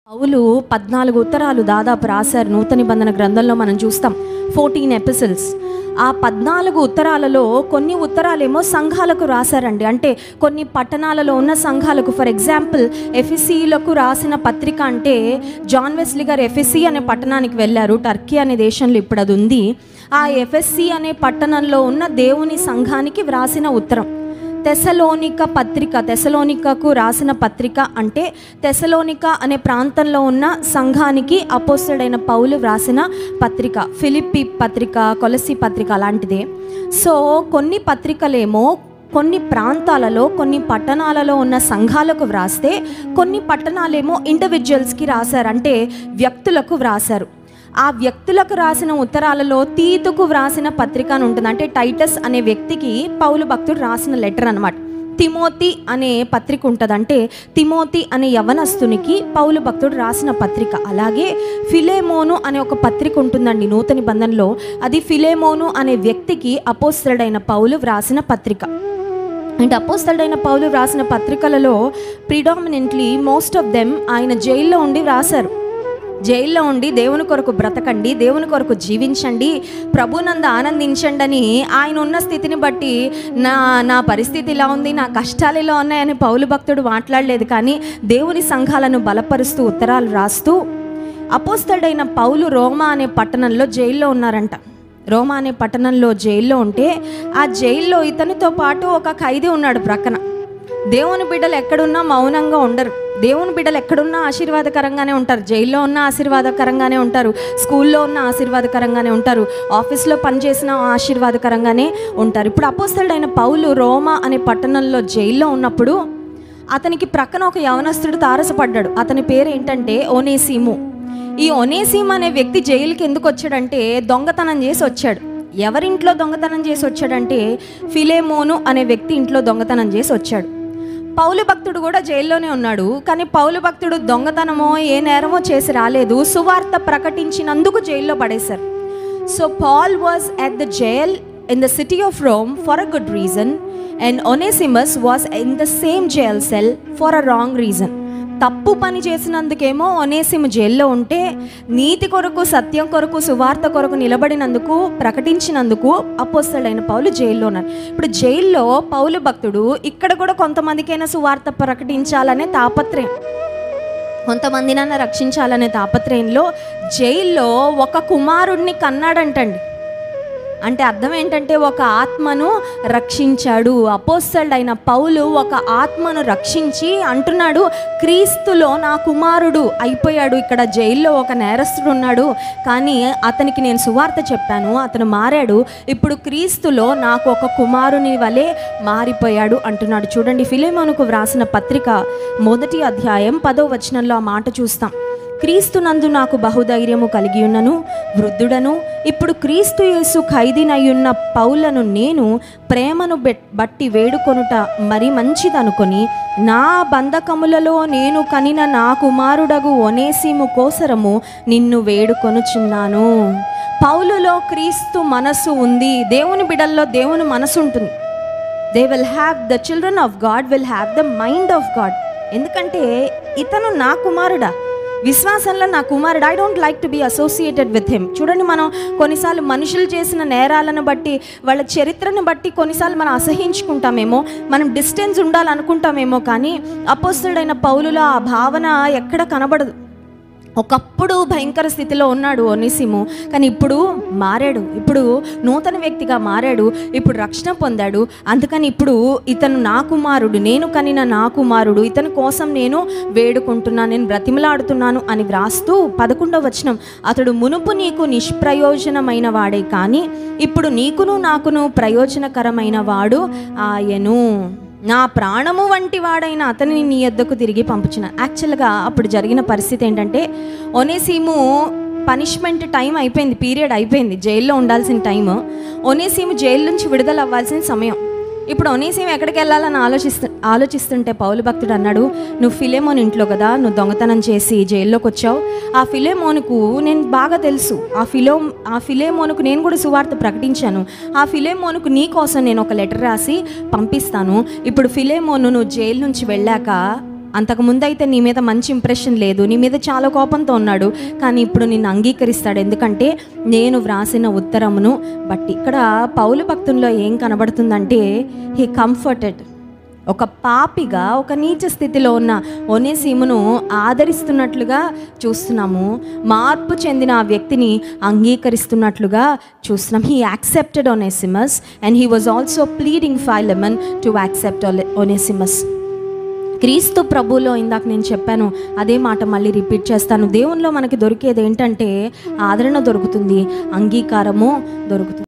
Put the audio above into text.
పౌలు పద్నాలుగు ఉత్తరాలు దాదాపు రాశారు నూతన నిబంధన గ్రంథంలో మనం చూస్తాం ఫోర్టీన్ ఎపిసల్స్ ఆ పద్నాలుగు ఉత్తరాలలో కొన్ని ఉత్తరాలేమో సంఘాలకు రాశారండి అంటే కొన్ని పట్టణాలలో ఉన్న సంఘాలకు ఫర్ ఎగ్జాంపుల్ ఎఫ్ఎస్సీలకు రాసిన పత్రిక అంటే జాన్ వెస్లీ గారు ఎఫ్ఎస్సీ అనే పట్టణానికి వెళ్ళారు టర్కీ అనే దేశంలో ఇప్పుడు అది ఉంది ఆ ఎఫ్ఎస్సి అనే పట్టణంలో ఉన్న దేవుని సంఘానికి వ్రాసిన ఉత్తరం తెసలోనిక పత్రిక తెసలోనికకు రాసిన పత్రిక అంటే తెసలోనిక అనే ప్రాంతంలో ఉన్న సంఘానికి అపోస్తుడైన పౌలు వ్రాసిన పత్రిక ఫిలిప్పి పత్రిక కొలసి పత్రిక అలాంటిదే సో కొన్ని పత్రికలేమో కొన్ని ప్రాంతాలలో కొన్ని పట్టణాలలో ఉన్న సంఘాలకు వ్రాస్తే కొన్ని పట్టణాలేమో ఇండివిజువల్స్కి రాశారు అంటే వ్యక్తులకు వ్రాశారు ఆ వ్యక్తులకు రాసిన ఉత్తరాలలో తీతుకు వ్రాసిన పత్రిక అని ఉంటుంది అంటే టైటస్ అనే వ్యక్తికి పౌలు భక్తుడు రాసిన లెటర్ అనమాట తిమోతి అనే పత్రిక ఉంటుంది అంటే తిమోతి అనే యవనస్తునికి పౌలు భక్తుడు రాసిన పత్రిక అలాగే ఫిలేమోను అనే ఒక పత్రిక ఉంటుందండి నూతన నిబంధనలో అది ఫిలేమోను అనే వ్యక్తికి అపోస్తలుడైన పౌలు వ్రాసిన పత్రిక అండ్ అపోస్తలుడైన పౌలు వ్రాసిన పత్రికలలో ప్రిడామినెంట్లీ మోస్ట్ ఆఫ్ దెమ్ ఆయన జైల్లో ఉండి వ్రాశారు జైల్లో ఉండి దేవుని కొరకు బ్రతకండి దేవుని కొరకు జీవించండి ప్రభునంద ఆనందించండి అని ఆయన ఉన్న స్థితిని బట్టి నా నా పరిస్థితి ఇలా ఉంది నా కష్టాలు ఇలా ఉన్నాయని పౌలు భక్తుడు మాట్లాడలేదు కానీ దేవుని సంఘాలను బలపరుస్తూ ఉత్తరాలు రాస్తూ అపోస్తలుడైన పౌలు రోమా అనే పట్టణంలో జైల్లో ఉన్నారంట రోమా అనే పట్టణంలో జైల్లో ఉంటే ఆ జైల్లో ఇతనితో పాటు ఒక ఖైదీ ఉన్నాడు ప్రక్కన దేవుని బిడ్డలు ఎక్కడున్నా మౌనంగా ఉండరు దేవుని బిడ్డలు ఎక్కడున్నా ఆశీర్వాదకరంగానే ఉంటారు జైల్లో ఉన్న ఆశీర్వాదకరంగానే ఉంటారు స్కూల్లో ఉన్న ఆశీర్వాదకరంగానే ఉంటారు ఆఫీస్లో పనిచేసిన ఆశీర్వాదకరంగానే ఉంటారు ఇప్పుడు అపోస్తలుడైన పౌలు రోమా అనే పట్టణంలో జైల్లో ఉన్నప్పుడు అతనికి ప్రక్కన ఒక యవనస్తుడు తారసపడ్డాడు అతని పేరు ఏంటంటే ఓనేసీము ఈ ఒనేసీమ్ అనే వ్యక్తి జైలుకి ఎందుకు వచ్చాడంటే దొంగతనం చేసి వచ్చాడు ఎవరింట్లో దొంగతనం చేసి వచ్చాడంటే ఫిలేమోను అనే వ్యక్తి ఇంట్లో దొంగతనం చేసి వచ్చాడు పౌలు భక్తుడు కూడా జైల్లోనే ఉన్నాడు కానీ పౌలు భక్తుడు దొంగతనమో ఏ నేరమో చేసి రాలేదు సువార్త ప్రకటించినందుకు జైల్లో పడేశారు so Paul was at the jail in the city of Rome for a good reason and Onesimus was in the same jail cell for a wrong reason తప్పు పని చేసినందుకేమో ఒనేసిము జైల్లో ఉంటే నీతి కొరకు సత్యం కొరకు సువార్త కొరకు నిలబడినందుకు ప్రకటించినందుకు అపోస్తలైన పౌలు జైల్లో ఉన్నారు ఇప్పుడు జైల్లో పౌలు భక్తుడు ఇక్కడ కూడా కొంతమందికైనా సువార్త ప్రకటించాలనే తాపత్రయం కొంతమందినైనా రక్షించాలనే తాపత్రయంలో జైల్లో ఒక కుమారుడిని కన్నాడంటండి అంటే అర్థం ఏంటంటే ఒక ఆత్మను రక్షించాడు అపోస్తలుడైన పౌలు ఒక ఆత్మను రక్షించి అంటున్నాడు క్రీస్తులో నా కుమారుడు అయిపోయాడు ఇక్కడ జైల్లో ఒక నేరస్తుడు ఉన్నాడు కానీ అతనికి నేను సువార్త చెప్పాను అతను మారాడు ఇప్పుడు క్రీస్తులో నాకు ఒక కుమారుని వలె మారిపోయాడు అంటున్నాడు చూడండి ఫిలేమోనుకు వ్రాసిన పత్రిక మొదటి అధ్యాయం పదో వచనంలో ఆ మాట చూస్తాం క్రీస్తునందు నాకు బహుధైర్యము కలిగి ఉన్నను వృద్ధుడను ఇప్పుడు క్రీస్తు యేసు ఖైదీనయ్యున్న పౌలను నేను ప్రేమను బెట్- బట్టి వేడుకొనుట మరి మంచిదనుకొని నా బంధకములలో నేను కనిన నా కుమారుడగు ఒనేసిము కోసరము నిన్ను వేడుకొనుచున్నాను పౌలులో క్రీస్తు మనసు ఉంది దేవుని బిడల్లో దేవుని మనసు ఉంటుంది they will have the children of God will have the mind of God ఎందుకంటే ఇతను నా కుమారుడా విశ్వాసంలో నా కుమారుడు I don't like to be associated with him చూడండి మనం కొన్నిసార్లు మనుషులు చేసిన నేరాలను బట్టి వాళ్ళ చరిత్రను బట్టి కొన్నిసార్లు మనం అసహించుకుంటామేమో మనం డిస్టెన్స్ ఉండాలనుకుంటామేమో కానీ అపోస్తుడైన పౌలులో ఆ భావన ఎక్కడ కనబడదు ఒకప్పుడు భయంకర స్థితిలో ఉన్నాడు ఒనిసిము కానీ ఇప్పుడు మారాడు ఇప్పుడు నూతన వ్యక్తిగా మారాడు ఇప్పుడు రక్షణ పొందాడు అందుకని ఇప్పుడు ఇతను నా కుమారుడు నేను కనిన నా కుమారుడు ఇతని కోసం నేను వేడుకుంటున్నాను నేను బ్రతిమలాడుతున్నాను అని వ్రాస్తూ పదకొండవ వచనం అతడు మునుపు నీకు నిష్ప్రయోజనమైన వాడే కానీ ఇప్పుడు నీకును నాకును ప్రయోజనకరమైన వాడు ఆయను నా ప్రాణము వంటి వాడైన అతనిని నీ యొద్దకు తిరిగి పంపుచిన యాక్చువల్గా అప్పుడు జరిగిన పరిస్థితి ఏంటంటే ఒనేసీము పనిష్మెంట్ టైం అయిపోయింది పీరియడ్ అయిపోయింది జైల్లో ఉండాల్సిన టైం ఒనేసీము జైలు నుంచి విడుదల అవ్వాల్సిన సమయం ఇప్పుడు ఒనేసీము ఎక్కడికి వెళ్ళాలని ఆలోచిస్తు ఆలోచిస్తుంటే పౌలు భక్తుడు అన్నాడు నువ్వు ఫిలేమోన్ ఇంట్లో కదా నువ్వు దొంగతనం చేసి జైల్లోకి వచ్చావు ఆ ఫిలేమోనుకు నేను బాగా తెలుసు ఆ ఫిలో ఆ ఫిలేమోనుకు నేను కూడా సువార్త ప్రకటించాను ఆ ఫిలేమోనుకు నీ కోసం నేను ఒక లెటర్ రాసి పంపిస్తాను ఇప్పుడు ఫిలేమోను నువ్వు జైలు నుంచి వెళ్ళాక అంతకుముందు అయితే నీ మీద మంచి ఇంప్రెషన్ లేదు నీ మీద చాలా కోపంతో ఉన్నాడు కానీ ఇప్పుడు నిన్ను అంగీకరిస్తాడు ఎందుకంటే నేను వ్రాసిన ఉత్తరమును బట్టి ఇక్కడ పౌలు భక్తుల్లో ఏం కనబడుతుందంటే హీ కంఫర్టెడ్ ఒక పాపిగా ఒక నీచ స్థితిలో ఉన్న ఒనేసీమును ఆదరిస్తున్నట్లుగా చూస్తున్నాము మార్పు చెందిన ఆ వ్యక్తిని అంగీకరిస్తున్నట్లుగా చూస్తున్నాం he accepted Onesimus and he was also pleading Philemon to accept Onesimus క్రీస్తు ప్రభులో ఇందాక నేను చెప్పాను అదే మాట మళ్ళీ రిపీట్ చేస్తాను దేవునిలో మనకి దొరికేది ఏంటంటే ఆదరణ దొరుకుతుంది అంగీకారము దొరుకుతుంది